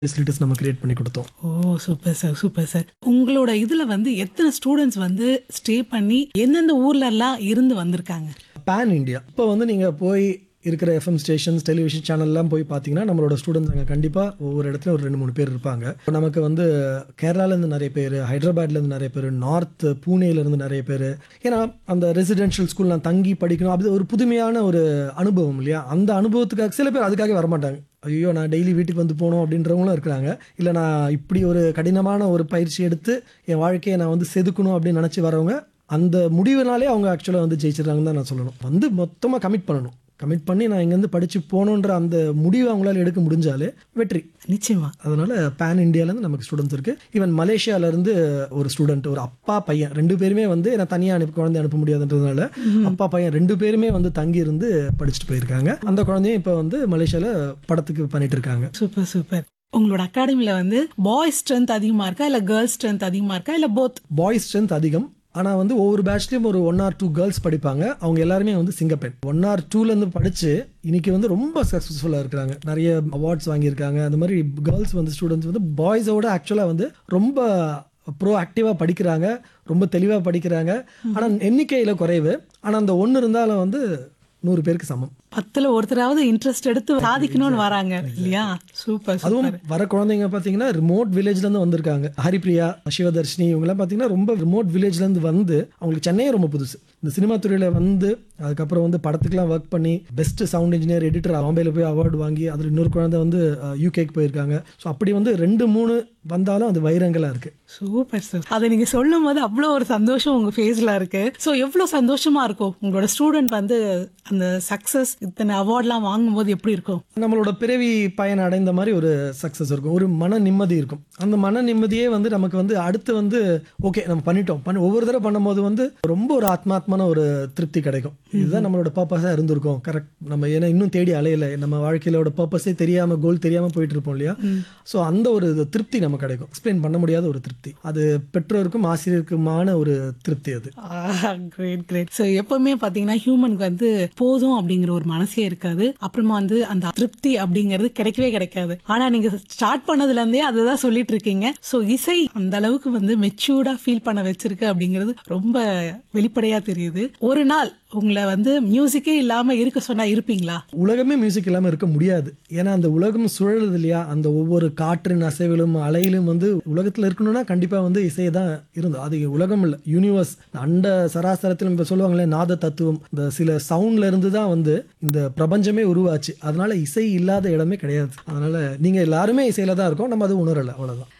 facilities நம்ம create பண்ணி கொடுத்தோம் ஓ சூப்பர் சார் சூப்பர் சார் உங்களோட இதுல வந்து எத்தனை ஸ்டூடெண்ட்ஸ் வந்து ஸ்டே பண்ணி எந்தெந்த ஊர்ல எல்லாம் இருந்து வந்திருக்காங்க பேன் இந்தியா இப்போ வந்து நீங்கள் போய் இருக்கிற எஃப்எம் ஸ்டேஷன்ஸ் டெலிவிஷன் சேனல்லாம் போய் பார்த்தீங்கன்னா நம்மளோட ஸ்டூடெண்ட்ஸ் அங்கே கண்டிப்பாக ஒவ்வொரு இடத்துல ஒரு ரெண்டு மூணு பேர் இருப்பாங்க இப்ப நமக்கு வந்து கேரளாலேருந்து நிறைய பேர் ஹைதராபாத்லேருந்து நிறைய பேர் நார்த் பூனேலேருந்து நிறைய பேர் ஏன்னா அந்த ரெசிடென்ஷியல் ஸ்கூல் நான் தங்கி படிக்கணும் அது ஒரு புதுமையான ஒரு அனுபவம் இல்லையா அந்த அனுபவத்துக்காக சில பேர் அதுக்காக வரமாட்டாங்க ஐயோ நான் டெய்லி வீட்டுக்கு வந்து போகணும் அப்படின்றவங்களும் இருக்கிறாங்க இல்லை நான் இப்படி ஒரு கடினமான ஒரு பயிற்சி எடுத்து என் வாழ்க்கையை நான் வந்து செதுக்கணும் அப்படின்னு நினச்சி வரவங்க அந்த முடிவுனாலே அவங்க ஆக்சுவலாக வந்து ஜெயிச்சிடுறாங்கன்னு தான் நான் சொல்லணும் வந்து மொத்தமாக கமிட் பண்ணணும் கமிட் பண்ணி நான் இங்கேருந்து படித்து போகணுன்ற அந்த முடிவை அவங்களால எடுக்க முடிஞ்சாலே வெற்றி நிச்சயமா அதனால பேன் இந்தியாவிலேருந்து நமக்கு ஸ்டூடெண்ட்ஸ் இருக்கு ஈவன் மலேசியாவிலேருந்து ஒரு ஸ்டூடெண்ட் ஒரு அப்பா பையன் ரெண்டு பேருமே வந்து நான் தனியாக அனுப்பி குழந்தை அனுப்ப முடியாதுன்றதுனால அப்பா பையன் ரெண்டு பேருமே வந்து தங்கி இருந்து படிச்சுட்டு போயிருக்காங்க அந்த குழந்தையும் இப்போ வந்து மலேசியாவில் படத்துக்கு பண்ணிட்டு இருக்காங்க சூப்பர் சூப்பர் உங்களோட அகாடமில வந்து பாய்ஸ் ஸ்ட்ரென்த் அதிகமா இருக்கா இல்ல கேர்ள்ஸ் ஸ்ட்ரென்த் அதிகமா இருக்கா இல்ல போத் பாய்ஸ் ஸ்ட்ரென்த் அதிகம் ஆனால் வந்து ஒவ்வொரு பேட்ச்லேயும் ஒரு ஒன் ஆர் டூ கேர்ள்ஸ் படிப்பாங்க அவங்க எல்லாருமே வந்து சிங்கப்பெண் ஒன் ஆர் டூலேருந்து படித்து இன்னைக்கு வந்து ரொம்ப சக்ஸஸ்ஃபுல்லாக இருக்கிறாங்க நிறைய அவார்ட்ஸ் வாங்கியிருக்காங்க அந்த மாதிரி கேர்ள்ஸ் வந்து ஸ்டூடெண்ட்ஸ் வந்து பாய்ஸோட ஆக்சுவலாக வந்து ரொம்ப ப்ரோ ஆக்டிவாக படிக்கிறாங்க ரொம்ப தெளிவாக படிக்கிறாங்க ஆனால் எண்ணிக்கையில் குறைவு ஆனால் அந்த ஒன்று இருந்தாலும் வந்து நூறு பேருக்கு சமம் பத்துல ஒருத்தராவது இன்ட்ரெஸ்ட் எடுத்து சாதிக்கணும்னு வராங்க இல்லையா சூப்பர் அதுவும் சூப்பர் வர குழந்தைங்க பார்த்தீங்கன்னா ரிமோட் வில்லேஜ்ல இருந்து வந்திருக்காங்க ஹரிப்ரியா சிவதர்ஷினி இவங்கெல்லாம் பார்த்தீங்கன்னா ரொம்ப ரிமோட் வில்லேஜ்ல இருந்து வந்து அவங்களுக்கு சென்னையே ரொம்ப புதுசு இந்த சினிமா துறையில வந்து அதுக்கப்புறம் வந்து படத்துக்குலாம் ஒர்க் பண்ணி பெஸ்ட் சவுண்ட் இன்ஜினியர் எடிட்டர் பாம்பேல போய் அவார்டு வாங்கி அதில் இன்னொரு குழந்தை வந்து யூகேக்கு போயிருக்காங்க ஸோ அப்படி வந்து ரெண்டு மூணு வந்தாலும் அது வைரங்களா இருக்கு சூப்பர் சார் அதை நீங்க சொல்லும் போது அவ்வளோ ஒரு சந்தோஷம் உங்க ஃபேஸ்ல இருக்கு ஸோ எவ்வளவு சந்தோஷமா இருக்கும் உங்களோட ஸ்டூடெண்ட் வந்து அந்த சக்சஸ் இத்தனை அவார்ட்லாம் வாங்கும்போது எப்படி இருக்கும் நம்மளோட பிறவி பயன் அடைந்த மாதிரி ஒரு சக்ஸஸ் இருக்கும் ஒரு மன நிம்மதி இருக்கும் அந்த மன நிம்மதியே வந்து நமக்கு வந்து அடுத்து வந்து ஓகே நம்ம பண்ணிட்டோம் பண்ணி ஒவ்வொரு தடவை பண்ணும்போது வந்து ரொம்ப ஒரு ஆத்மாத்மான ஒரு திருப்தி கிடைக்கும் இதுதான் நம்மளோட பர்பஸாக இருந்திருக்கும் கரெக்ட் நம்ம ஏன்னா இன்னும் தேடி அலையல நம்ம வாழ்க்கையிலோட பர்பஸே தெரியாம கோல் தெரியாம போயிட்டு இருப்போம் இல்லையா ஸோ அந்த ஒரு திருப்தி நமக்கு கிடைக்கும் எக்ஸ்பிளைன் பண்ண முடியாத ஒரு திருப்தி அது பெற்றோருக்கும் ஆசிரியருக்குமான ஒரு திருப்தி அது கிரேட் கிரேட் ஸோ எப்பவுமே பார்த்தீங்கன்னா ஹியூமனுக்கு வந்து போதும் அப்படிங்கிற ஒரு மனசே இருக்காது அப்புறமா வந்து அந்த திருப்தி அப்படிங்கிறது கிடைக்கவே கிடைக்காது ஆனா நீங்க ஸ்டார்ட் பண்ணதுல இருந்தே அதுதான் சொல்லிட்டு இருக்கீங்க ஸோ இசை அந்த அளவுக்கு வந்து மெச்சூர்டா ஃபீல் பண்ண வச்சிருக்கு அப்படிங்கிறது ரொம்ப வெளிப்படையா தெரியுது ஒரு நாள் உங்களை வந்து மியூசிக்கே இல்லாம இருக்க சொன்னா இருப்பீங்களா உலகமே மியூசிக் இல்லாமல் இருக்க முடியாது ஏன்னா அந்த உலகம் சுழலுது இல்லையா அந்த ஒவ்வொரு காற்றின் அசைவிலும் அலையிலும் வந்து உலகத்தில் இருக்கணும்னா கண்டிப்பாக வந்து இசை தான் இருந்தது அது உலகம் இல்லை யூனிவர்ஸ் அண்ட சராசரத்தில் இப்போ சொல்லுவாங்களே நாத தத்துவம் இந்த சில சவுண்ட்ல இருந்து தான் வந்து இந்த பிரபஞ்சமே உருவாச்சு அதனால இசை இல்லாத இடமே கிடையாது அதனால நீங்கள் எல்லாருமே இசையில தான் இருக்கோம் நம்ம அது உணரலை அவ்வளோதான்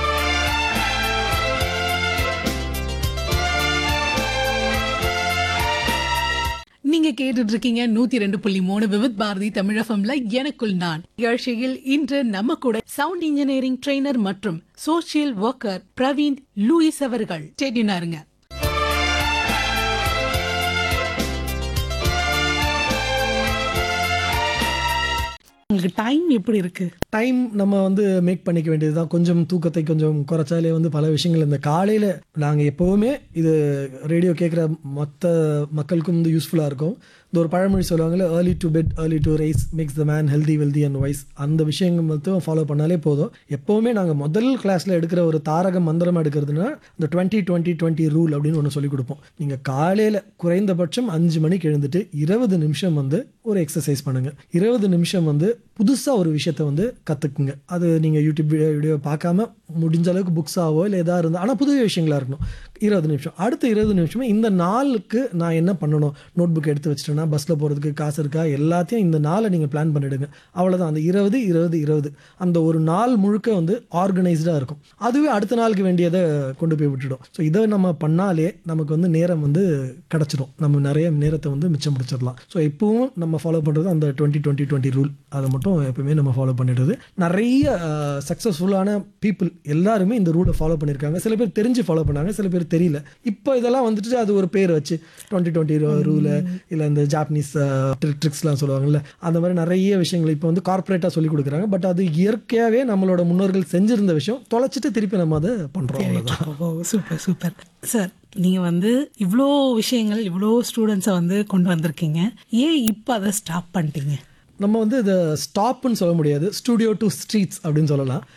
நீங்க கேட்டுட்டு இருக்கீங்க நூத்தி ரெண்டு புள்ளி மூணு விவித் பாரதி தமிழகம்ல எனக்குள் நான் நிகழ்ச்சியில் இன்று நம்ம கூட சவுண்ட் இன்ஜினியரிங் ட்ரெய்னர் மற்றும் சோசியல் ஒர்க்கர் பிரவீன் லூயிஸ் அவர்கள் ஸ்டேடினாருங்க உங்களுக்கு டைம் எப்படி இருக்கு டைம் நம்ம வந்து மேக் பண்ணிக்க வேண்டியது தான் கொஞ்சம் தூக்கத்தை கொஞ்சம் குறைச்சாலே வந்து பல விஷயங்கள் இந்த காலையில் நாங்கள் எப்போவுமே இது ரேடியோ கேட்குற மொத்த மக்களுக்கும் வந்து யூஸ்ஃபுல்லாக இருக்கும் இந்த ஒரு பழமொழி சொல்லுவாங்கல்ல early to bed early to rise makes the man healthy wealthy and wise அந்த விஷயங்கள் மட்டும் ஃபாலோ பண்ணாலே போதும் எப்போவுமே நாங்கள் முதல் கிளாஸில் எடுக்கிற ஒரு தாரக மந்திரம் எடுக்கிறதுனா இந்த டுவெண்ட்டி டுவெண்ட்டி டுவெண்ட்டி ரூல் அப்படின்னு ஒன்று சொல்லிக் கொடுப்போம் நீங்கள் காலையில் குறைந்தபட்சம் அஞ்சு மணிக்கு எழுந்துட்டு இருபது நிமிஷம் வந்து ஒரு எக்ஸசைஸ் பண்ணுங்கள் இருபது நிமிஷம் வந்து புதுசாக ஒரு விஷயத்தை வந்து கற்றுக்குங்க அது நீங்கள் யூடியூப் வீடியோ பார்க்காம முடிஞ்ச அளவுக்கு புக்ஸாவோ இல்லை எதாக இருந்தால் ஆனால் புது விஷயங்களா இருக்கணும் இருபது நிமிஷம் அடுத்த இருபது நிமிஷமே இந்த நாளுக்கு நான் என்ன பண்ணணும் நோட் புக் எடுத்து வச்சிட்டேன்னா பஸ்ஸில் போகிறதுக்கு காசு இருக்கா எல்லாத்தையும் இந்த நாளை நீங்கள் பிளான் பண்ணிடுங்க அவ்வளோதான் அந்த இருபது இருபது இருபது அந்த ஒரு நாள் முழுக்க வந்து ஆர்கனைஸ்டாக இருக்கும் அதுவே அடுத்த நாளுக்கு வேண்டியதை கொண்டு போய் விட்டுடும் ஸோ இதை நம்ம பண்ணாலே நமக்கு வந்து நேரம் வந்து கிடச்சிரும் நம்ம நிறைய நேரத்தை வந்து மிச்சம் முடிச்சிடலாம் ஸோ இப்போவும் நம்ம ஃபாலோ பண்ணுறது அந்த டுவெண்ட்டி டுவெண்ட்டி டுவெண்ட்டி ரூல் அதை மட்டும் எப்பவுமே நம்ம ஃபாலோ பண்ணிடுறது நிறைய சக்ஸஸ்ஃபுல்லான பீப்புள் எல்லாருமே இந்த ரூலை ஃபாலோ பண்ணியிருக்காங்க சில பேர் தெரிஞ்சு ஃபாலோ பண்ணாங்க சில பேர் தெரியல இப்போ இதெல்லாம் வந்துட்டு அது ஒரு பேர் வச்சு டுவெண்ட்டி டுவெண்ட்டி ரூலு இல்லை இந்த ஜாப்பனீஸ் ட்ரிக்ஸ்லாம் சொல்லுவாங்கல்ல அந்த மாதிரி நிறைய விஷயங்கள் இப்போ வந்து கார்ப்பரேட்டாக சொல்லி கொடுக்குறாங்க பட் அது இயற்கையாகவே நம்மளோட முன்னோர்கள் செஞ்சிருந்த விஷயம் தொலைச்சிட்டு திருப்பி நம்ம அதை பண்ணுறோம் அவ்வளோதான் ஓ சூப்பர் சூப்பர் சார் நீங்க வந்து இவ்வளோ விஷயங்கள் இவ்வளோ ஸ்டூடெண்ட்ஸை வந்து கொண்டு வந்திருக்கீங்க ஏன் இப்போ அதை ஸ்டாப் பண்ணிட்டீங்க நம்ம வந்து இதை ஸ்டாப்னு சொல்ல முடியாது ஸ்டூடியோ டு ஸ்ட்ரீட்ஸ் அப்படின்னு சொல்லலாம்